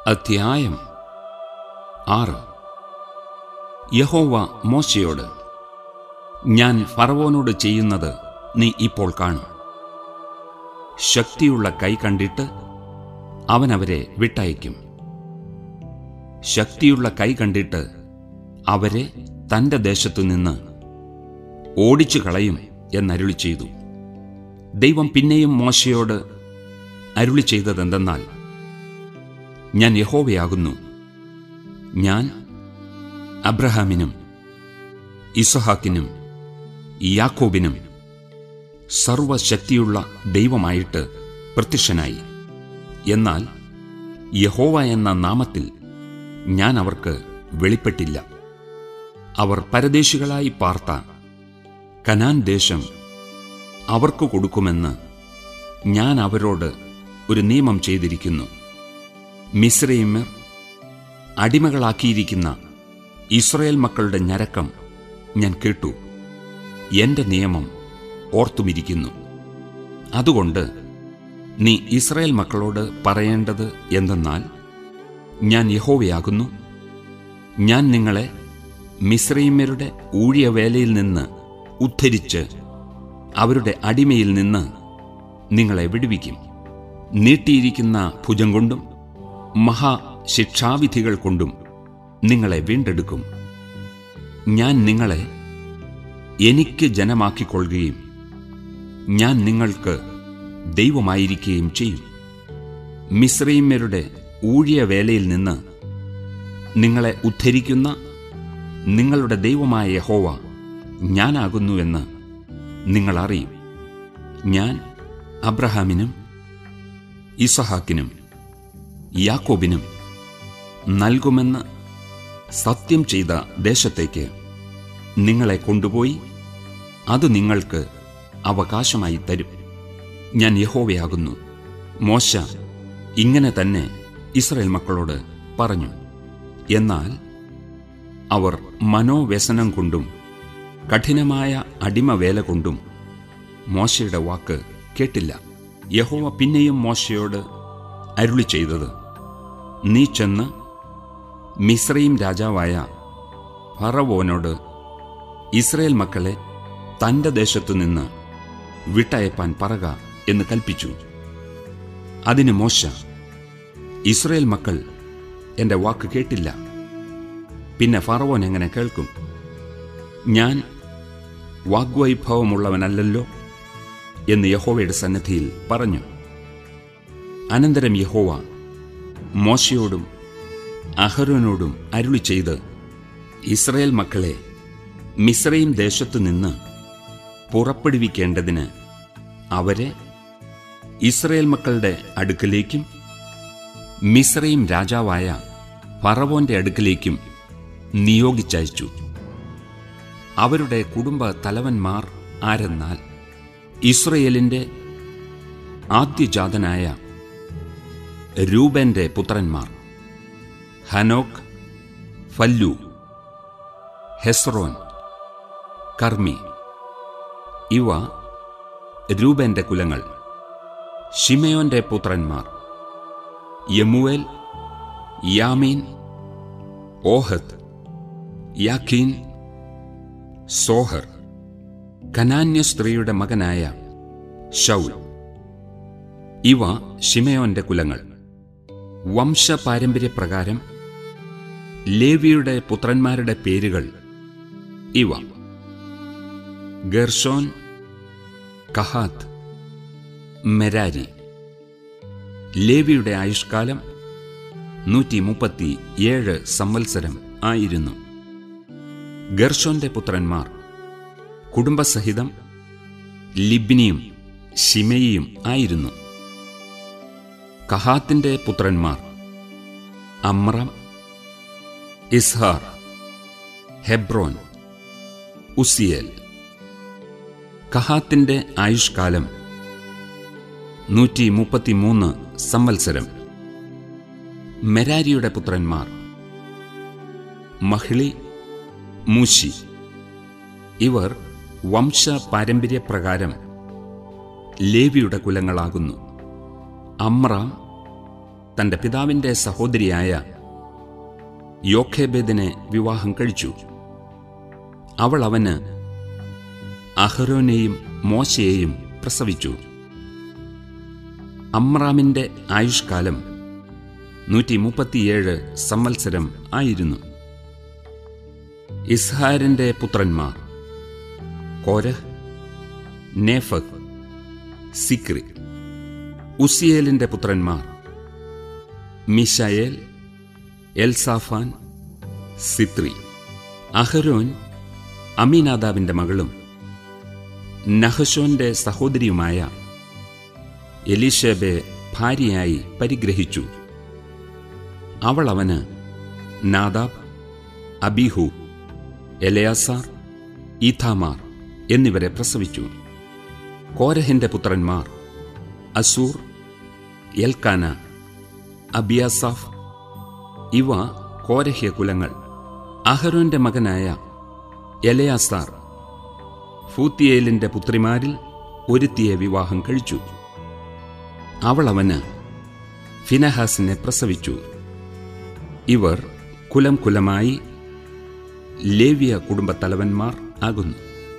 അധ്യായം ആറ് യഹോവ മോശയോട് ഞാൻ ഫറവോനോട് ചെയ്യുന്നത് നീ ഇപ്പോൾ കാണും ശക്തിയുള്ള കൈ കണ്ടിട്ട് അവൻ അവരെ വിട്ടയക്കും ശക്തിയുള്ള കൈ കണ്ടിട്ട് അവരെ തന്റെ ദേശത്തു നിന്ന് ഓടിച്ചു കളയും എന്നരുളി ചെയ്തു ദൈവം പിന്നെയും മോശയോട് അരുളി ചെയ്തതെന്തെന്നാൽ ഞാൻ യഹോവയാകുന്നു ഞാൻ അബ്രഹാമിനും ഇസഹാക്കിനും യാക്കോബിനും സർവശക്തിയുള്ള ദൈവമായിട്ട് പ്രത്യക്ഷനായി എന്നാൽ യഹോവ എന്ന നാമത്തിൽ ഞാൻ അവർക്ക് വെളിപ്പെട്ടില്ല അവർ പരദേശികളായി പാർത്ത കനാൻ ദേശം അവർക്ക് കൊടുക്കുമെന്ന് ഞാൻ അവരോട് ഒരു നിയമം ചെയ്തിരിക്കുന്നു മിശ്രയിമർ അടിമകളാക്കിയിരിക്കുന്ന ഇസ്രയേൽ മക്കളുടെ ഞരക്കം ഞാൻ കേട്ടു എന്റെ നിയമം ഓർത്തുമിരിക്കുന്നു അതുകൊണ്ട് നീ ഇസ്രയേൽ മക്കളോട് പറയേണ്ടത് എന്തെന്നാൽ ഞാൻ യഹോവയാകുന്നു ഞാൻ നിങ്ങളെ മിശ്രൈമ്യരുടെ ഊഴിയവേലയിൽ നിന്ന് ഉദ്ധരിച്ച് അവരുടെ അടിമയിൽ നിന്ന് നിങ്ങളെ വിടുവിക്കും നീട്ടിയിരിക്കുന്ന ഭുജം കൊണ്ടും മഹാശിക്ഷാവിധികൾ കൊണ്ടും നിങ്ങളെ വീണ്ടെടുക്കും ഞാൻ നിങ്ങളെ എനിക്ക് ജനമാക്കിക്കൊള്ളുകയും ഞാൻ നിങ്ങൾക്ക് ദൈവമായിരിക്കുകയും ചെയ്യും മിശ്രൈമ്യരുടെ ഊഴിയവേലയിൽ നിന്ന് നിങ്ങളെ ഉദ്ധരിക്കുന്ന നിങ്ങളുടെ ദൈവമായ യഹോവ ഞാനാകുന്നുവെന്ന് നിങ്ങൾ അറിയും ഞാൻ അബ്രഹാമിനും ഇസഹാക്കിനും യാക്കോബിനും നൽകുമെന്ന് സത്യം ചെയ്ത ദേശത്തേക്ക് നിങ്ങളെ കൊണ്ടുപോയി അത് നിങ്ങൾക്ക് അവകാശമായി തരും ഞാൻ യഹോവയാകുന്നു മോശ ഇങ്ങനെ തന്നെ ഇസ്രയേൽ മക്കളോട് പറഞ്ഞു എന്നാൽ അവർ മനോവ്യസനം കൊണ്ടും കഠിനമായ അടിമവേല കൊണ്ടും മോശയുടെ വാക്ക് കേട്ടില്ല യഹോവ പിന്നെയും മോശയോട് അരുളി ചെയ്തത് നീ ചെന്ന് മിശ്രയും രാജാവായ ഫറവോനോട് ഇസ്രയേൽ മക്കളെ തന്റെ ദേശത്തു നിന്ന് വിട്ടയപ്പാൻ പറക എന്ന് കൽപ്പിച്ചു അതിന് മോശ ഇസ്രയേൽ മക്കൾ എന്റെ വാക്ക് കേട്ടില്ല പിന്നെ ഫറവോൻ എങ്ങനെ കേൾക്കും ഞാൻ വാഗ്വൈഭവമുള്ളവനല്ലല്ലോ എന്ന് യഹോവയുടെ സന്നദ്ധിയിൽ പറഞ്ഞു അനന്തരം യഹോവ മോശയോടും അഹരോനോടും അരുളി ചെയ്ത് ഇസ്രയേൽ മക്കളെ മിശ്രയും ദേശത്തു നിന്ന് പുറപ്പെടുവിക്കേണ്ടതിന് അവരെ ഇസ്രയേൽ മക്കളുടെ അടുക്കലേക്കും മിശ്രയും രാജാവായ ഫറവോന്റെ അടുക്കലേക്കും നിയോഗിച്ചയച്ചു അവരുടെ കുടുംബ തലവന്മാർ ആരെന്നാൽ ഇസ്രയേലിന്റെ ആദ്യജാതനായ രൂപന്റെ പുത്രന്മാർ ഹനോക്ക് ഫല്ലു ഹെസ്രോൻ കർമ്മി ഇവ രൂപന്റെ കുലങ്ങൾ ഷിമയോന്റെ പുത്രന്മാർ യമുവേൽ യാമീൻ ഓഹത്ത് യാഖീൻ സോഹർ കനാന്യ സ്ത്രീയുടെ മകനായ ഷൗൽ ഇവ ഷിമയോന്റെ കുലങ്ങൾ വംശപാരമ്പര്യപ്രകാരം ലേവിയുടെ പുത്രന്മാരുടെ പേരുകൾ ഇവ ഗർഷോൻ കഹാത്ത് മെരാരി ലേവിയുടെ ആയുഷ്കാലം നൂറ്റി മുപ്പത്തി ഏഴ് സംവത്സരം ആയിരുന്നു ഗർഷോന്റെ പുത്രന്മാർ കുടുംബസഹിതം ലിബ്നിയും ഷിമയിയും ആയിരുന്നു കഹാത്തിന്റെ പുത്രന്മാർ അമ്രം ഇസ്ഹാർ ഹെബ്രോൻ ഉസിയേൽ കഹാത്തിന്റെ ആയുഷ്കാലം നൂറ്റി മുപ്പത്തിമൂന്ന് സംവത്സരം മെരാരിയുടെ പുത്രന്മാർ മഹിളി മൂശി ഇവർ വംശ പാരമ്പര്യപ്രകാരം ലേവിയുടെ കുലങ്ങളാകുന്നു അമ്രാം തന്റെ പിതാവിന്റെ സഹോദരിയായ യോഖേബേദിനെ വിവാഹം കഴിച്ചു അവൾ അവന് അഹരോനെയും മോശയെയും പ്രസവിച്ചു അമ്രാമിന്റെ ആയുഷ്കാലം നൂറ്റി മുപ്പത്തിയേഴ് സംവത്സരം ആയിരുന്നു ഇസ്ഹാരിന്റെ പുത്രന്മാർ കോരഹ് നേഫക് സിക്രി ഉസിയേലിന്റെ പുത്രന്മാർ മിഷയേൽ എൽസാഫാൻ സിത്രി അഹരോൻ അമീനാദാവിന്റെ മകളും നഹശോന്റെ സഹോദരിയുമായ എലീഷബെ ഭാര്യയായി പരിഗ്രഹിച്ചു അവൾ അവന് നാദാബ് അബിഹു എലയാസാർ ഈഥാമാർ എന്നിവരെ പ്രസവിച്ചു കോരഹിന്റെ പുത്രന്മാർ അസൂർ എൽക്കാന അബിയാസാഫ് ഇവ കോരഹ്യ കുലങ്ങൾ അഹരോന്റെ മകനായ എലയാസാർ ഫൂത്തിയേലിന്റെ പുത്രിമാരിൽ ഒരുത്തിയെ വിവാഹം കഴിച്ചു അവൾ അവന് ഫിനഹാസിനെ പ്രസവിച്ചു ഇവർ കുലം കുലമായി ലേവ്യ കുടുംബത്തലവന്മാർ ആകുന്നു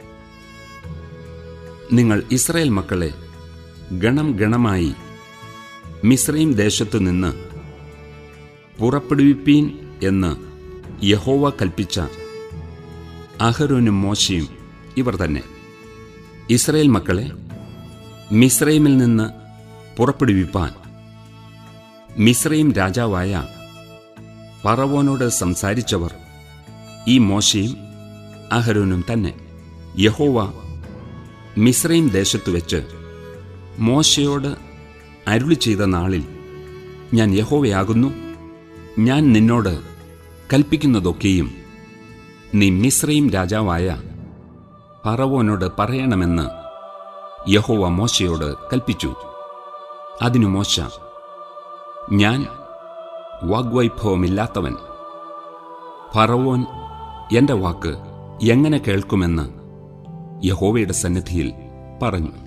നിങ്ങൾ ഇസ്രായേൽ മക്കളെ ഗണം ഗണമായി മിശ്രയും ദേശത്തു നിന്ന് പുറപ്പെടുവിപ്പീൻ എന്ന് യഹോവ കൽപ്പിച്ച അഹരോനും മോശയും ഇവർ തന്നെ ഇസ്രായേൽ മക്കളെ മിശ്രൈമിൽ നിന്ന് പുറപ്പെടുവിപ്പാൻ മിശ്രയും രാജാവായ പറവോനോട് സംസാരിച്ചവർ ഈ മോശയും അഹരോനും തന്നെ യഹോവ മിശ്രയും ദേശത്തു വെച്ച് മോശയോട് അരുളി ചെയ്ത നാളിൽ ഞാൻ യഹോവയാകുന്നു ഞാൻ നിന്നോട് കൽപ്പിക്കുന്നതൊക്കെയും നീ മിശ്രയും രാജാവായ പറവോനോട് പറയണമെന്ന് യഹോവ മോശയോട് കൽപ്പിച്ചു അതിനു മോശ ഞാൻ വാഗ്വൈഭവമില്ലാത്തവൻ ഫറവോൻ എന്റെ വാക്ക് എങ്ങനെ കേൾക്കുമെന്ന് യഹോവയുടെ സന്നിധിയിൽ പറഞ്ഞു